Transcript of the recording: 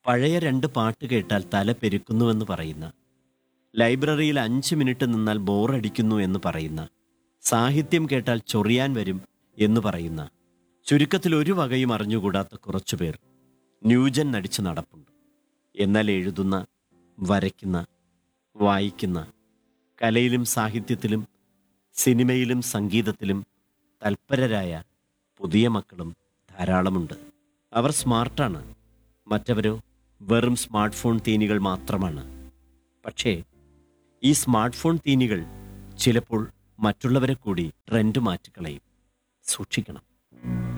പഴയ രണ്ട് പാട്ട് കേട്ടാൽ തല പെരുക്കുന്നുവെന്ന് പറയുന്ന ലൈബ്രറിയിൽ അഞ്ച് മിനിറ്റ് നിന്നാൽ ബോറടിക്കുന്നു എന്ന് പറയുന്ന സാഹിത്യം കേട്ടാൽ ചൊറിയാൻ വരും എന്ന് പറയുന്ന ചുരുക്കത്തിൽ ഒരു വകയും അറിഞ്ഞുകൂടാത്ത കുറച്ചുപേർ ന്യൂജൻ നടിച്ച് നടപ്പുണ്ട് എന്നാൽ എഴുതുന്ന വരയ്ക്കുന്ന വായിക്കുന്ന കലയിലും സാഹിത്യത്തിലും സിനിമയിലും സംഗീതത്തിലും തൽപരരായ പുതിയ മക്കളും ധാരാളമുണ്ട് അവർ സ്മാർട്ടാണ് മറ്റവരോ വെറും സ്മാർട്ട് ഫോൺ തീനികൾ മാത്രമാണ് പക്ഷേ ഈ സ്മാർട്ട് ഫോൺ തീനികൾ ചിലപ്പോൾ മറ്റുള്ളവരെ കൂടി ട്രെൻഡ് മാറ്റിക്കളയും സൂക്ഷിക്കണം